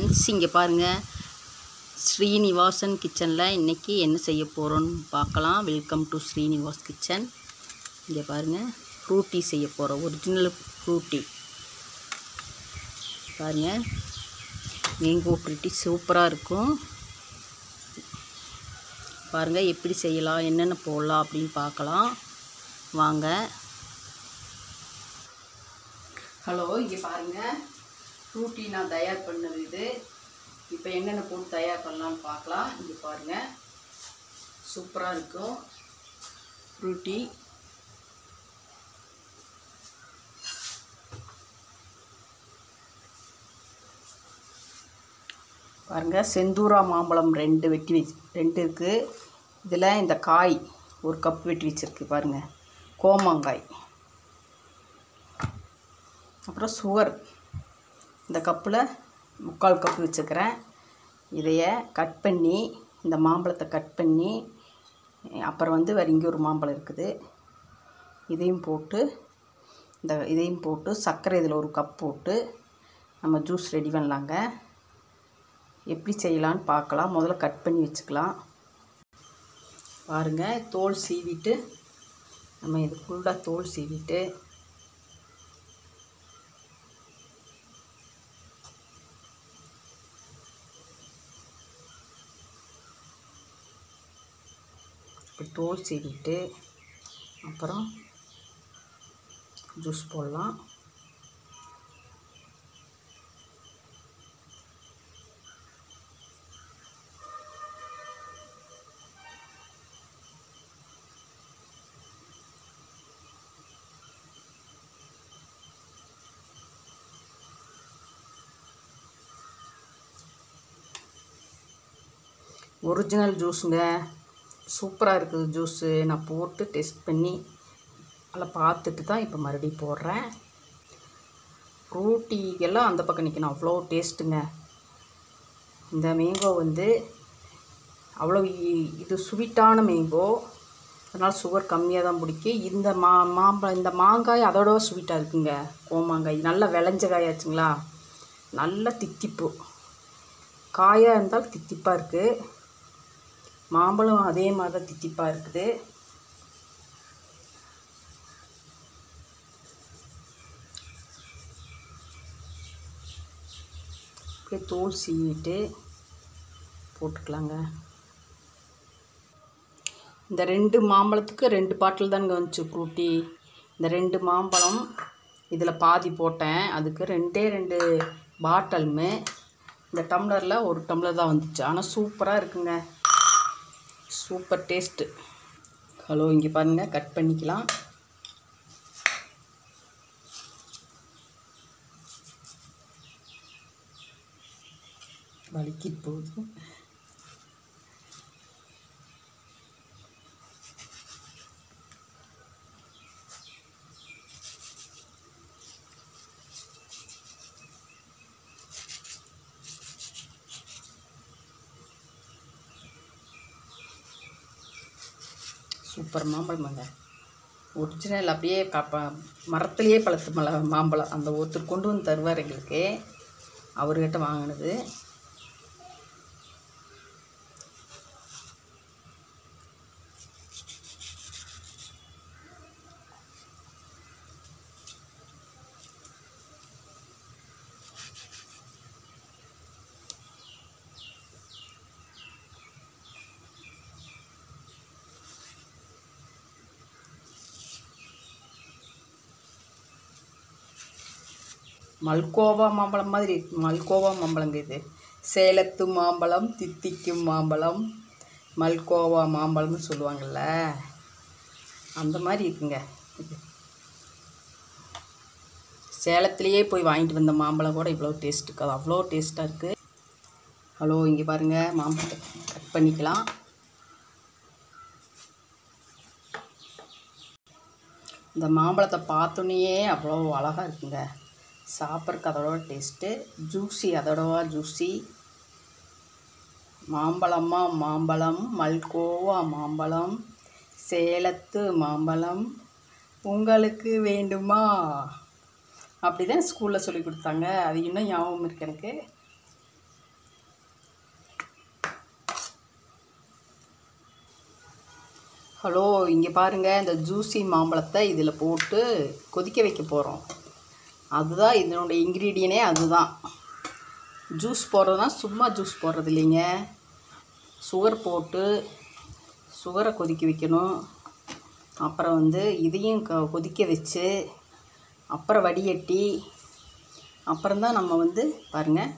friends இங்கே பாருங்கள் ஸ்ரீனிவாசன் கிச்சனில் இன்றைக்கி என்ன செய்ய போகிறோன்னு பார்க்கலாம் வெல்கம் டு ஸ்ரீனிவாஸ் கிச்சன் இங்கே பாருங்கள் ஃப்ரூட்டி செய்ய போகிறோம் ஒரிஜினல் ஃப்ரூட்டி பாருங்கள் மேங்கோ ஃப்ரூட்டி சூப்பராக இருக்கும் பாருங்கள் எப்படி செய்யலாம் என்னென்ன போடலாம் அப்படின்னு பார்க்கலாம் வாங்க ஹலோ இங்கே பாருங்கள் ஃப்ரூட்டி நான் தயார் பண்ணது இது இப்போ என்னென்ன போட்டு தயார் பண்ணலாம்னு பார்க்கலாம் இங்கே பாருங்கள் சூப்பராக இருக்கும் ஃப்ரூட்டி பாருங்கள் செந்தூரா மாம்பழம் ரெண்டு வெட்டி வச்சு ரெண்டு இருக்குது இதில் இந்த காய் ஒரு கப் வெட்டி வச்சுருக்கு பாருங்கள் கோமாங்காய் அப்புறம் சுகர் இந்த கப்பில் முக்கால் கப்பு வச்சுக்கிறேன் இதைய கட் பண்ணி இந்த மாம்பழத்தை கட் பண்ணி அப்புறம் வந்து வேறு இங்கே ஒரு மாம்பழம் இருக்குது இதையும் போட்டு இந்த இதையும் போட்டு சர்க்கரை இதில் ஒரு கப் போட்டு நம்ம ஜூஸ் ரெடி பண்ணலாங்க எப்படி செய்யலான்னு பார்க்கலாம் முதல்ல கட் பண்ணி வச்சுக்கலாம் பாருங்கள் தோல் சீவிட்டு நம்ம இது ஃபுல்லாக தோல் சீவிட்டு இப்படி தோல் சீவிட்டு அப்புறம் ஜூஸ் போடலாம் ஒரிஜினல் ஜூஸுங்க சூப்பராக இருக்குது ஜூஸு நான் போட்டு டெஸ்ட் பண்ணி நல்லா பார்த்துட்டு தான் இப்போ மறுபடியும் போடுறேன் ஃப்ரூட்டிக்கெல்லாம் அந்த பக்கம் நிற்கணும் அவ்வளோ டேஸ்ட்டுங்க இந்த மேங்கோ வந்து அவ்வளோ இ- இது ஸ்வீட்டான மேங்கோ அதனால் சுகர் கம்மியாக தான் பிடிக்கும் இந்த மா மாம்பழம் இந்த மாங்காய் அதோட ஸ்வீட்டாக இருக்குங்க கோமாங்காய் நல்லா விளைஞ்ச காயாச்சுங்களா நல்ல தித்திப்பு காயாக இருந்தால் தித்திப்பாக இருக்குது மாம்பழம் அதே மாதிரி தான் தித்திப்பாக இருக்குது அப்படியே தோல் சீவிட்டு போட்டுக்கலாங்க இந்த ரெண்டு மாம்பழத்துக்கு ரெண்டு பாட்டில் தானுங்க வந்துச்சு ஃப்ரூட்டி இந்த ரெண்டு மாம்பழம் இதில் பாதி போட்டேன் அதுக்கு ரெண்டே ரெண்டு பாட்டலுமே இந்த டம்ளரில் ஒரு டம்ளர் தான் வந்துச்சு ஆனால் சூப்பராக இருக்குங்க சூப்பர் டேஸ்ட்டு ஹலோ இங்கே பாருங்கள் கட் பண்ணிக்கலாம் வலிக்கிட்டு போகுது சூப்பர் மாம்பழமாங்க ஒரிஜினல் அப்படியே காப்பா மரத்துலேயே பழுத்த மலை மாம்பழம் அந்த ஒருத்தர் கொண்டு வந்து தருவார் எங்களுக்கு அவர்கிட்ட வாங்கினது மல்கோவா மாம்பழம் மாதிரி இருக்கு மல்கோவா மாம்பழங்க இது சேலத்து மாம்பழம் தித்திக்கும் மாம்பழம் மல்கோவா மாம்பழம்னு சொல்லுவாங்கள்ல அந்த மாதிரி இருக்குங்க இது சேலத்துலேயே போய் வாங்கிட்டு வந்த மாம்பழம் கூட இவ்வளோ டேஸ்ட் இருக்காது அவ்வளோ டேஸ்ட்டாக இருக்குது ஹலோ இங்கே பாருங்கள் மாம்பழத்தை கட் பண்ணிக்கலாம் இந்த மாம்பழத்தை பார்த்தோன்னே அவ்வளோ அழகாக இருக்குங்க சாப்பிட்றதுக்கு அதோட டேஸ்ட்டு ஜூஸி அதோட ஜூஸி மாம்பழமா மாம்பழம் மல்கோவா மாம்பழம் சேலத்து மாம்பழம் உங்களுக்கு வேண்டுமா அப்படி தான் ஸ்கூலில் சொல்லி கொடுத்தாங்க அது இன்னும் ஞாபகம் இருக்கு எனக்கு ஹலோ இங்கே பாருங்கள் இந்த ஜூஸி மாம்பழத்தை இதில் போட்டு கொதிக்க வைக்க போகிறோம் அதுதான் இதனுடைய இன்க்ரீடியனே அதுதான் ஜூஸ் போடுறதுனா சும்மா ஜூஸ் போடுறது இல்லைங்க சுகர் போட்டு சுகரை கொதிக்க வைக்கணும் அப்புறம் வந்து இதையும் க கொதிக்க வச்சு அப்புறம் வடிகட்டி அப்புறம்தான் நம்ம வந்து பாருங்கள்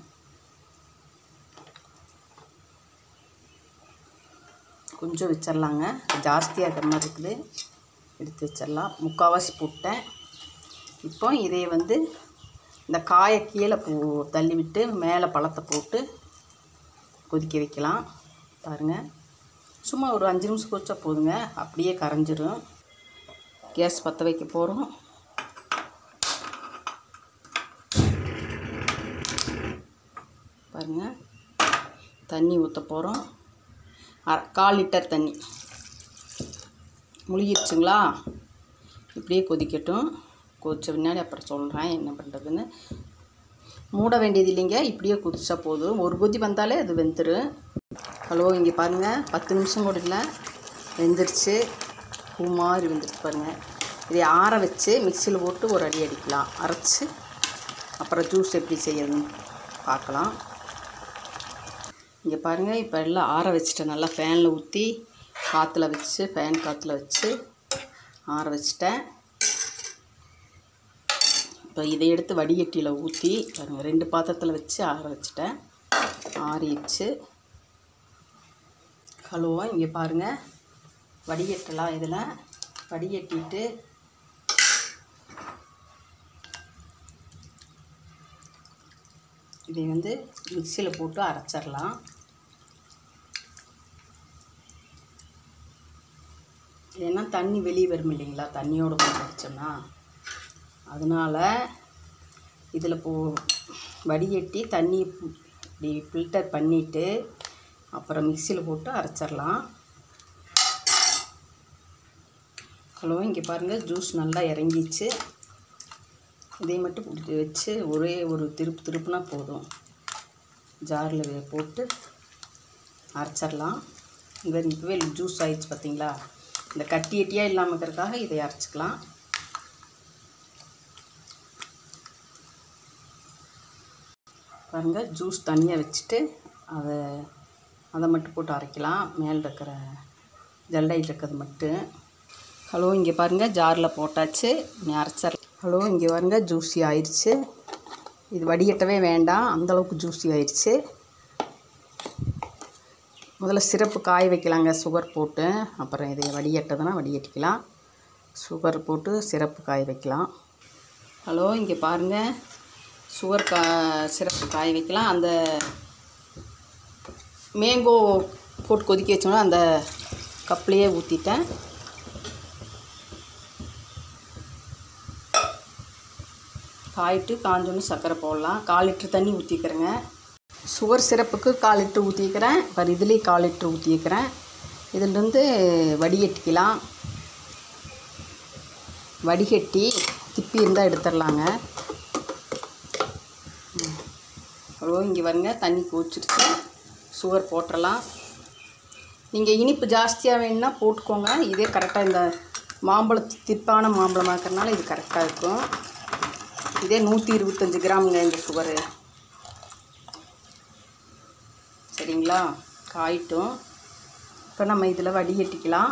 கொஞ்சம் வச்சிடலாங்க ஜாஸ்தியாக இருக்கிற மாதிரி இருக்குது எடுத்து வச்சிடலாம் முக்கால்வாசி போட்டேன் இப்போ இதை வந்து இந்த காயை கீழே போ தள்ளி விட்டு மேலே பழத்தை போட்டு கொதிக்க வைக்கலாம் பாருங்கள் சும்மா ஒரு அஞ்சு நிமிஷம் கொதிச்சா போதுங்க அப்படியே கரைஞ்சிரும் கேஸ் பற்ற வைக்க போகிறோம் பாருங்கள் தண்ணி ஊற்ற போகிறோம் அரை கால் லிட்டர் தண்ணி முழுகிடுச்சுங்களா இப்படியே கொதிக்கட்டும் கொதிச்ச பின்னாடி அப்புறம் சொல்கிறேன் என்ன பண்ணுறதுன்னு மூட வேண்டியது இல்லைங்க இப்படியே கொதிச்சா போதும் ஒரு கொதி வந்தாலே அது வெந்துடும் ஹலோ இங்கே பாருங்கள் பத்து நிமிஷம் கூட இல்லை வெந்துருச்சு பூ மாதிரி வெந்துருச்சு பாருங்கள் இதை ஆற வச்சு மிக்சியில் போட்டு ஒரு அடி அடிக்கலாம் அரைச்சி அப்புறம் ஜூஸ் எப்படி செய்யறதுன்னு பார்க்கலாம் இங்கே பாருங்கள் இப்போ எல்லாம் ஆற வச்சுட்டேன் நல்லா ஃபேனில் ஊற்றி காற்றுல வச்சு ஃபேன் காற்றுல வச்சு ஆற வச்சிட்டேன் இப்போ இதை எடுத்து வடிகட்டியில் ஊற்றி பாருங்கள் ரெண்டு பாத்திரத்தில் வச்சு ஆற வச்சிட்டேன் ஆறிடுச்சு ஹலோவா இங்கே பாருங்கள் வடிகட்டலாம் இதில் வடிகட்டிட்டு இதை வந்து மிக்சியில் போட்டு அரைச்சிடலாம் ஏன்னா தண்ணி வெளியே வரும் இல்லைங்களா தண்ணியோடு போட்டு அரைச்சோம்னா அதனால் இதில் போ வடிகட்டி தண்ணி இப்படி ஃபில்டர் பண்ணிவிட்டு அப்புறம் மிக்சியில் போட்டு அரைச்சிடலாம் ஹலோ இங்கே பாருங்கள் ஜூஸ் நல்லா இறங்கிச்சு இதை மட்டும் பிடிச்சி வச்சு ஒரே ஒரு திருப்பு திருப்புனா போதும் ஜாரில் போட்டு அரைச்சிடலாம் இங்கே இப்போவே ஜூஸ் ஆயிடுச்சு பார்த்தீங்களா இந்த கட்டி கட்டியாக இல்லாமல் இருக்கிறதுக்காக இதை அரைச்சிக்கலாம் பாருங்கள் ஜூஸ் தனியாக வச்சுட்டு அதை அதை மட்டும் போட்டு அரைக்கலாம் மேலே இருக்கிற ஜல்டையில் இருக்கிறது மட்டும் ஹலோ இங்கே பாருங்கள் ஜாரில் போட்டாச்சு நீ அரைச்சர் ஹலோ இங்கே பாருங்கள் ஜூஸி ஆயிடுச்சு இது வடிகட்டவே வேண்டாம் அந்தளவுக்கு ஜூஸி ஆயிடுச்சு முதல்ல சிரப்பு காய வைக்கலாங்க சுகர் போட்டு அப்புறம் இதை வடிகட்டதுன்னா வடிகட்டிக்கலாம் சுகர் போட்டு சிரப்பு காய வைக்கலாம் ஹலோ இங்கே பாருங்கள் சுகர் கா சிரப்பு காய வைக்கலாம் அந்த மேங்கோ போட்டு கொதிக்க வச்சோன்னா அந்த கப்லேயே ஊற்றிட்டேன் காயிட்டு காஞ்சோன்னு சர்க்கரை போடலாம் கால் லிட்ரு தண்ணி ஊற்றிக்கிறேங்க சுகர் சிரப்புக்கு கால் லிட்ரு ஊற்றிக்கிறேன் அப்புறம் இதுலேயும் கால் லிட்ரு ஊற்றிக்கிறேன் இதிலிருந்து வடிகட்டிக்கலாம் வடிகட்டி திப்பி இருந்தால் எடுத்துடலாங்க அவ்வளோ இங்கே வருங்க தண்ணி கொதிச்சிருச்சு சுகர் போட்டுடலாம் நீங்கள் இனிப்பு ஜாஸ்தியாக வேணும்னா போட்டுக்கோங்க இதே கரெக்டாக இந்த மாம்பழம் திப்பான மாம்பழமாக இருக்கிறனால இது கரெக்டாக இருக்கும் இதே நூற்றி இருபத்தஞ்சி கிராமுங்க இந்த சுகரு சரிங்களா காயிட்டும் இப்போ நம்ம இதில் வடிகட்டிக்கலாம்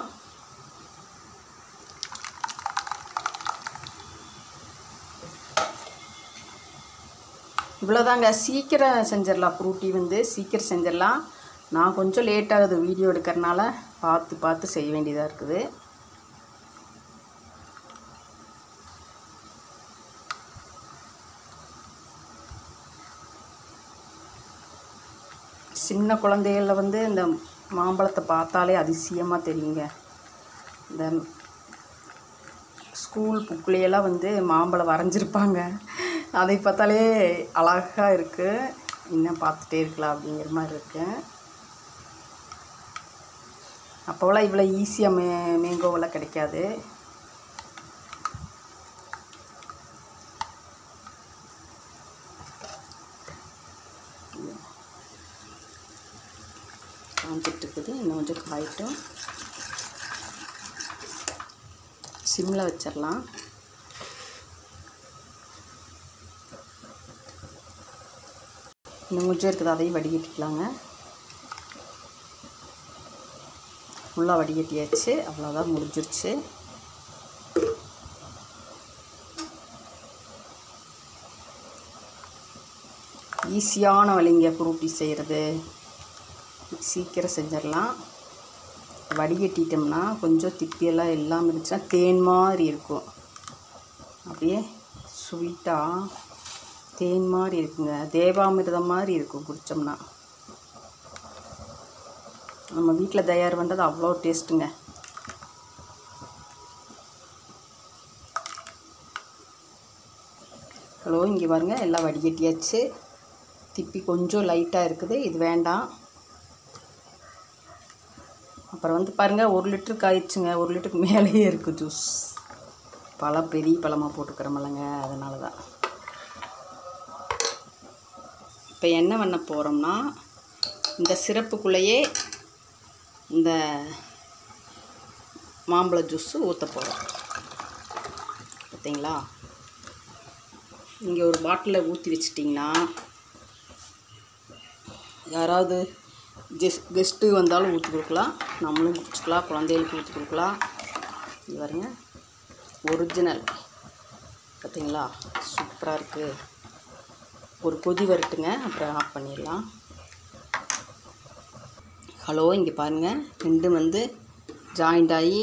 இவ்வளோதாங்க சீக்கிரம் செஞ்சிடலாம் ஃப்ரூட்டி வந்து சீக்கிரம் செஞ்சிடலாம் நான் கொஞ்சம் லேட் ஆகுது வீடியோ எடுக்கிறனால பார்த்து பார்த்து செய்ய வேண்டியதாக இருக்குது சின்ன குழந்தைகள வந்து இந்த மாம்பழத்தை பார்த்தாலே அதிசயமாக தெரியுங்க இந்த ஸ்கூல் புக்லேயெல்லாம் வந்து மாம்பழம் வரைஞ்சிருப்பாங்க அதை பார்த்தாலே அழகாக இருக்குது இன்னும் பார்த்துட்டே இருக்கலாம் அப்படிங்கிற மாதிரி இருக்கு அப்போவெல்லாம் இவ்வளோ ஈஸியாக மே மேங்கோவெல்லாம் கிடைக்காது காஞ்சிட்டு இருக்குது இன்னும் கொஞ்சம் காயட்டும் சிம்மில் வச்சிடலாம் இன்னும் கொஞ்சம் இருக்குது அதையும் வடிகட்டிக்கலாங்க ஃபுல்லாக வடிகட்டியாச்சு அவ்வளோதான் முடிஞ்சிருச்சு ஈஸியான வழிங்க ஃப்ரூட்டி செய்கிறது சீக்கிரம் செஞ்சிடலாம் வடிகட்டிட்டோம்னா கொஞ்சம் திப்பியெல்லாம் எல்லாம் இருந்துச்சுன்னா தேன் மாதிரி இருக்கும் அப்படியே ஸ்வீட்டாக தேன் மாதிரி இருக்குங்க தேவாமிர்தம் மாதிரி இருக்கும் குடித்தோம்னா நம்ம வீட்டில் தயார் பண்ணுறது அவ்வளோ டேஸ்ட்டுங்க ஹலோ இங்கே பாருங்க எல்லாம் வடிகட்டியாச்சு திப்பி கொஞ்சம் லைட்டாக இருக்குது இது வேண்டாம் அப்புறம் வந்து பாருங்கள் ஒரு லிட்டருக்கு ஆயிடுச்சுங்க ஒரு லிட்டருக்கு மேலேயே இருக்குது ஜூஸ் பழம் பெரிய பழமாக போட்டுக்கிறோமில்லங்க அதனால தான் இப்போ என்ன பண்ண போகிறோம்னா இந்த சிறப்புக்குள்ளேயே இந்த மாம்பழ ஜூஸு ஊற்ற போகிறோம் பார்த்தீங்களா இங்கே ஒரு பாட்டிலில் ஊற்றி வச்சிட்டிங்கன்னா யாராவது ஜெஸ் கெஸ்ட்டு வந்தாலும் ஊற்றி கொடுக்கலாம் நம்மளும் குடிச்சிக்கலாம் குழந்தைகளுக்கு ஊற்றி கொடுக்கலாம் இது பாருங்க ஒரிஜினல் பார்த்தீங்களா சூப்பராக இருக்குது ஒரு கொதி வரட்டுங்க அப்புறம் ஆஃப் பண்ணிடலாம் ஹலோ இங்கே பாருங்கள் ரெண்டும் வந்து ஜாயிண்ட் ஆகி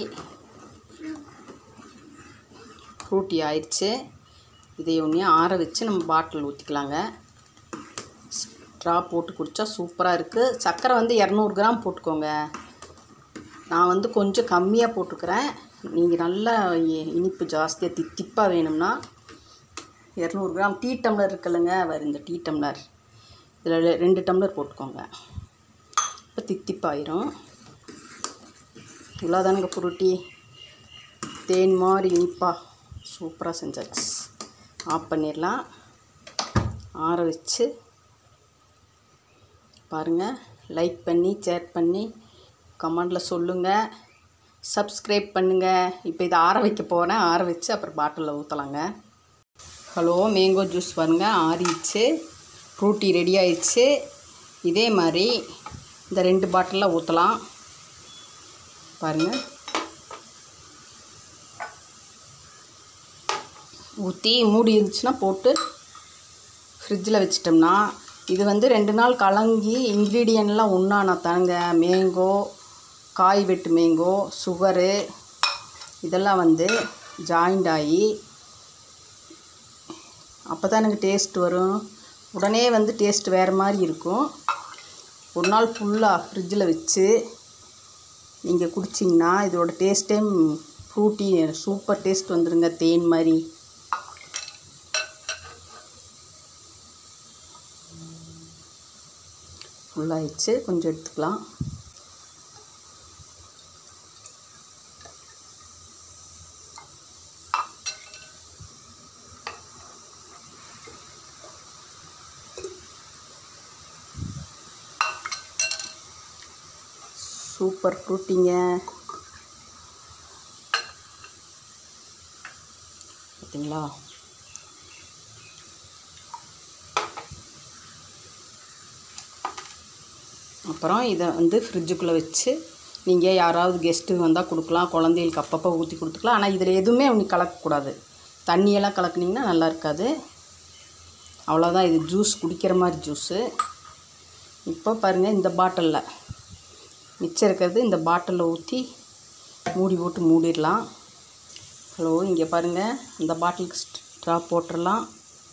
ஃப்ரூட்டி ஆயிடுச்சு இதை ஒன்றே ஆற வச்சு நம்ம பாட்டில் ஊற்றிக்கலாங்க ஸ்ட்ரா போட்டு குடித்தா சூப்பராக இருக்குது சர்க்கரை வந்து இரநூறு கிராம் போட்டுக்கோங்க நான் வந்து கொஞ்சம் கம்மியாக போட்டுக்கிறேன் நீங்கள் நல்லா இ- இனிப்பு ஜாஸ்தியாக தித்திப்பாக வேணும்னா இரநூறு கிராம் டீ டம்ளர் இருக்குல்லங்க வேறு இந்த டீ டம்ளர் இதில் ரெண்டு டம்ளர் போட்டுக்கோங்க இப்போ தித்திப்பாயிரும் இவ்வளோதானுங்க புருட்டி தேன் மாதிரி இனிப்பா சூப்பராக செஞ்சாச்சு ஆஃப் பண்ணிடலாம் ஆற வச்சு பாருங்கள் லைக் பண்ணி ஷேர் பண்ணி கமெண்டில் சொல்லுங்கள் சப்ஸ்கிரைப் பண்ணுங்கள் இப்போ இதை ஆற வைக்க போகிறேன் ஆற வச்சு அப்புறம் பாட்டிலில் ஊற்றலாங்க ஹலோ மேங்கோ ஜூஸ் பாருங்க ஆறிடுச்சு ஃப்ரூட்டி ரெடி ஆயிடுச்சு இதே மாதிரி இந்த ரெண்டு பாட்டிலில் ஊற்றலாம் பாருங்கள் ஊற்றி மூடி இருந்துச்சுன்னா போட்டு ஃப்ரிட்ஜில் வச்சிட்டோம்னா இது வந்து ரெண்டு நாள் கலங்கி இன்க்ரீடியன்ட்லாம் ஒன்றானா தாங்க மேங்கோ காய் வெட்டு மேங்கோ சுகரு இதெல்லாம் வந்து ஜாயிண்ட் ஆகி அப்போ தான் எனக்கு டேஸ்ட் வரும் உடனே வந்து டேஸ்ட் வேறு மாதிரி இருக்கும் ஒரு நாள் ஃபுல்லாக ஃப்ரிட்ஜில் வச்சு நீங்கள் குடிச்சிங்கன்னா இதோட டேஸ்ட்டே ஃப்ரூட்டி சூப்பர் டேஸ்ட் வந்துருங்க தேன் மாதிரி ஃபுல்லாகிடுச்சு கொஞ்சம் எடுத்துக்கலாம் சூப்பர் ஃப்ரூட்டிங்க பார்த்தீங்களா அப்புறம் இதை வந்து ஃப்ரிட்ஜுக்குள்ளே வச்சு நீங்கள் யாராவது கெஸ்ட்டு வந்தால் கொடுக்கலாம் குழந்தைகளுக்கு அப்பப்போ ஊற்றி கொடுத்துக்கலாம் ஆனால் இதில் எதுவுமே ஒன்று கலக்கக்கூடாது தண்ணியெல்லாம் கலக்குனீங்கன்னா நல்லா இருக்காது அவ்வளோதான் இது ஜூஸ் குடிக்கிற மாதிரி ஜூஸு இப்போ பாருங்கள் இந்த பாட்டிலில் மிச்சம் இருக்கிறது இந்த பாட்டிலில் ஊற்றி மூடி போட்டு மூடிடலாம் ஹலோ இங்கே பாருங்கள் இந்த பாட்டிலுக்கு ஸ்ட்ரா போட்டுடலாம்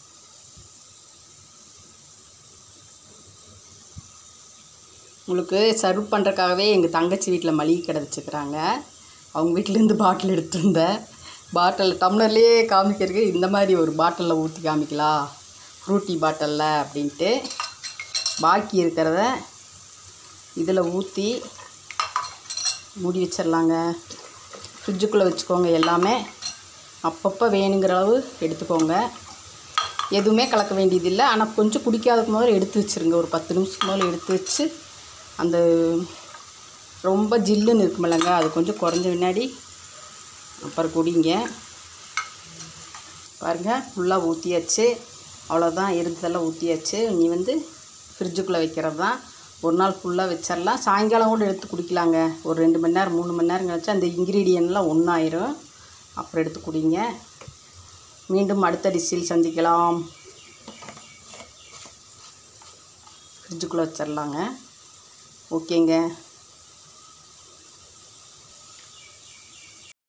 உங்களுக்கு சர்வ் பண்ணுறக்காகவே எங்கள் தங்கச்சி வீட்டில் மளிகை கடை வச்சுக்கிறாங்க அவங்க வீட்டிலேருந்து பாட்டில் எடுத்துட்டு வந்தேன் பாட்டில் டம்ளர்லேயே காமிக்கிறதுக்கு இந்த மாதிரி ஒரு பாட்டிலில் ஊற்றி காமிக்கலாம் ஃப்ரூட்டி பாட்டிலில் அப்படின்ட்டு பாக்கி இருக்கிறத இதில் ஊற்றி மூடி வச்சிடலாங்க ஃப்ரிட்ஜுக்குள்ளே வச்சுக்கோங்க எல்லாமே அப்பப்போ வேணுங்கிற அளவு எடுத்துக்கோங்க எதுவுமே கலக்க வேண்டியதில்லை ஆனால் கொஞ்சம் குடிக்காததுக்கு முதல்ல எடுத்து வச்சுருங்க ஒரு பத்து நிமிஷத்துக்கு முதல்ல எடுத்து வச்சு அந்த ரொம்ப ஜில்லுன்னு இருக்குமில்லங்க அது கொஞ்சம் குறைஞ்ச பின்னாடி அப்புறம் குடிங்க பாருங்கள் ஃபுல்லாக ஊற்றியாச்சு அவ்வளோதான் இருந்ததெல்லாம் ஊற்றியாச்சு நீ வந்து ஃப்ரிட்ஜுக்குள்ளே வைக்கிறது தான் ஒரு நாள் ஃபுல்லாக வச்சிடலாம் சாயங்காலம் கூட எடுத்து குடிக்கலாங்க ஒரு ரெண்டு மணி நேரம் மூணு மணி நேரம் கழிச்சு அந்த இன்க்ரீடியன்ட்லாம் ஒன்றாயிரும் அப்புறம் எடுத்து குடிங்க மீண்டும் அடுத்த டிஷ்ஷில் சந்திக்கலாம் ஃப்ரிட்ஜுக்குள்ளே வச்சிடலாங்க ஓகேங்க